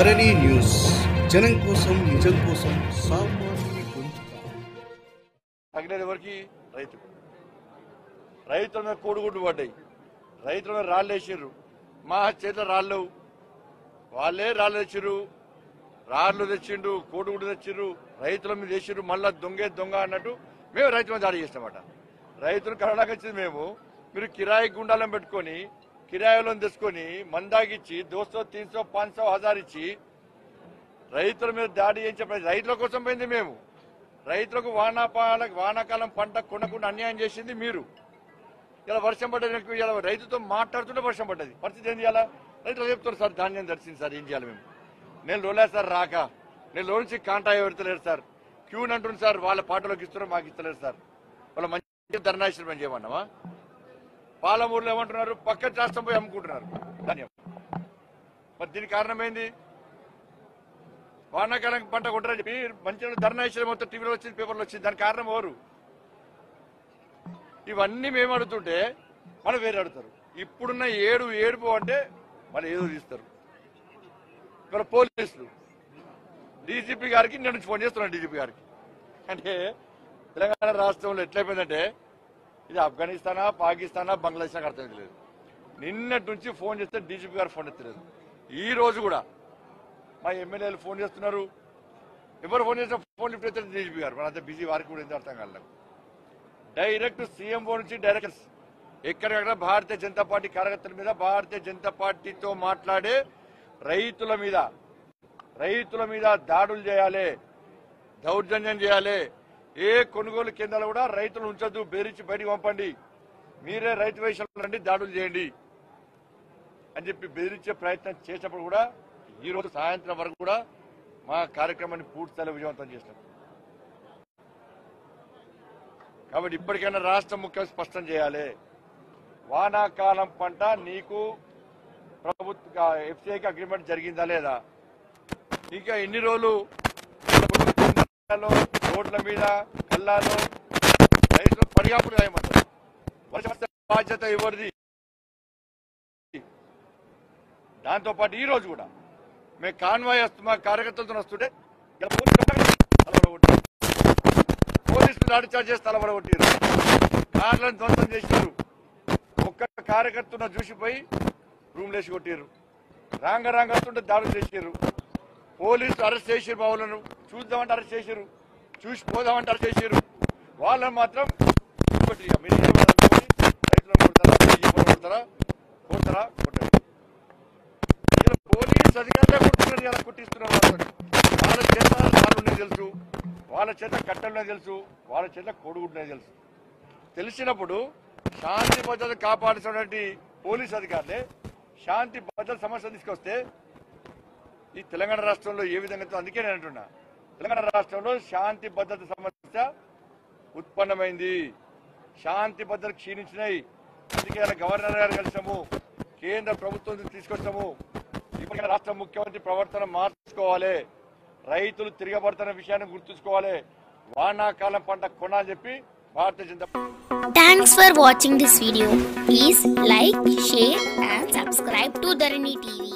ధరణి news జనం కోసం నిజం కోసం సామాన్యుని గొంతుక తగిలేదు ఎవరికి రైతుకు రైతుల మీద కోడిగుడ్డు పడ్డాయి రైతుల మీద రాళ్ళు వేసిర్రు మా చేతిలో రాళ్ళు లేవు. వాళ్ళే రాళ్ళు తెచ్చిర్రు రాళ్ళు తెచ్చిండు కోడిగుడ్డు తెచ్చిర్రు రైతుల మీద వేసిర్రు మళ్ళా దొంగే దొంగ అన్నట్టు మేము రైతుల మీద దాడి చేస్తామట రైతులు కరోనాకి వచ్చింది మేము మీరు కిరాయి గుండాలను పెట్టుకొని కిరాయిలో తెచ్చుకొని మందాగిచ్చి దోస్తో తీన్సో పాంచో హజార్ ఇచ్చి రైతుల మీద దాడి చేయించే ప్రయత్నం- రైతుల కోసం పోయింది మేము రైతులకు వానాపాల వానాకాలం పంట కొనకుండా అన్యాయం చేసింది మీరు ఇలా వర్షం పడ్డది నాకు ఇలా రైతుతో మాట్లాడుతుంటే వర్షం పడ్డది పరిస్థితి ఏం చేయాలా రైతులు చెప్తారు సార్ ధాన్యం దర్శింది సార్ ఏం చేయాలి మేము నేను లోలే సార్ రాక నేను లో నుంచి కాంటా పెడతలేరు సార్ క్యూన్ అంటుంది సార్ వాళ్ళ పాటలోకి ఇస్తున్నారు మాకు ఇస్తలేరు సార్ వాళ్ళ మంచి ధర్నాశ్రమం చేయమన్నావా పాలమూరులో ఏమంటున్నారు పక్క రాష్ట్రం పోయి అమ్ముకుంటున్నారు ధాన్యం మరి దీనికి కారణం ఏంది వానాకాలం పంట కొట్టరని చెప్పి మంచిగా ధర్నాశ్రమం మొత్తం టీవీలో వచ్చింది పేపర్లో వచ్చింది దానికి కారణం ఎవరు ఇవన్నీ మేము అడుగుతుంటే మనం వేరే అడుగుతారు ఇప్పుడున్న ఏడు ఏడుపు అంటే మళ్ళీ ఏదో తీస్తారు ఇక్కడ పోలీసులు డీజీపీ గారికి నేను నుంచి ఫోన్ చేస్తున్నాను డీజీపీ గారికి అంటే తెలంగాణ రాష్ట్రంలో ఎట్లయిపోయిందంటే ఇది ఆఫ్ఘనిస్తానా పాకిస్తానా బంగ్లాదేశ్ అర్థం లేదు నిన్నటి నుంచి ఫోన్ చేస్తే డీజీపీ గారు ఫోన్ ఎత్తలేదు ఈ రోజు కూడా మా ఎమ్మెల్యేలు ఫోన్ చేస్తున్నారు ఎవరు ఫోన్ చేసినా ఫోన్ లిఫ్ట్ అయితే డీజీపీ గారు మన అంత బిజీ వారికి కూడా ఎందుకు అర్థం కాలేదు డైరెక్ట్ సీఎం నుంచి డైరెక్ట్ ఎక్కడెక్కడ భారతీయ జనతా పార్టీ కార్యకర్తల మీద భారతీయ జనతా పార్టీతో మాట్లాడే రైతుల మీద రైతుల మీద దాడులు చేయాలి దౌర్జన్యం చేయాలి ఏ కొనుగోలు కేంద్రాలు కూడా రైతులు ఉంచొద్దు బెదిరించి బయటికి పంపండి మీరే రైతు వేషంలో రండి దాడులు చేయండి అని చెప్పి బెదిరించే ప్రయత్నం చేసినప్పుడు కూడా ఈ రోజు సాయంత్రం వరకు కూడా మా కార్యక్రమాన్ని పూర్తిస్థాయిలో విజయవంతం చేస్తాం కాబట్టి ఇప్పటికైనా రాష్ట్ర ముఖ్యం స్పష్టం చేయాలి వానాకాలం పంట నీకు ప్రభుత్వ ఎఫ్సీఐకి అగ్రిమెంట్ జరిగిందా లేదా ఇంకా ఎన్ని రోజులు రోడ్ల మీద కల్లాలో రైతులు పడిగాపులు కాయమంటారు వర్షం వస్తే బాధ్యత ఎవరిది దాంతో పాటు ఈ రోజు కూడా మేము కాన్వాయ్ వస్తు మా కార్యకర్తలతో వస్తుంటే ఇలా పోలీసులు తలబడగొట్టారు పోలీసులు లాఠీ చార్జ్ చేసి తలబడగొట్టారు కార్లను ధ్వంసం చేశారు ఒక్క కార్యకర్తను చూసిపోయి రూమ్ లేసి కొట్టారు రాంగ రాంగ వస్తుంటే దాడులు చేశారు పోలీసులు అరెస్ట్ చేసారు మా వాళ్ళను చూద్దామంటే అరెస్ట్ చేశారు చూసి పోదామంటే అరెస్ట్ చేశారు వాళ్ళని మాత్రం ఇంకోటి ఇక మీరు ఏమనుకోండి, రైతులను కొడతారా బియ్యం కొడతారా కొడతారా కొట్టండి ఇలా పోలీస్ అధికారులే కొట్టుకున్నారు ఇలా కొట్టిస్తున్నారు వాళ్ళని. వాళ్ళ చేత రాళ్ళున్నాయి తెలుసు వాళ్ళ చేత కట్టెలున్నాయి తెలుసు వాళ్ళ చేత కొడుగుంటున్నాయి తెలుసు తెలిసినప్పుడు శాంతి భద్రత కాపాడుతున్నటువంటి పోలీస్ అధికారులే శాంతి భద్రత సమస్య తీసుకొస్తే ఈ తెలంగాణ రాష్ట్రంలో ఏ విధంగా ఉందో అందుకే నేను అంటున్నా తెలంగాణ రాష్ట్రంలో శాంతి భద్రత సమస్య ఉత్పన్నమైంది శాంతి భద్రత క్షీణించినాయి అందుకే ఇలా గవర్నర్ గారు కలిసాము కేంద్ర ప్రభుత్వం తీసుకొచ్చాము ఇప్పటికైనా రాష్ట్ర ముఖ్యమంత్రి ప్రవర్తన మార్చుకోవాలి రైతులు తిరగబడుతున్న విషయాన్ని గుర్తుంచుకోవాలి వానాకాలం పంట కొనాలని చెప్పి భారతీయ Janata Thanks for watching this video. Please like, share and subscribe to Dharani TV.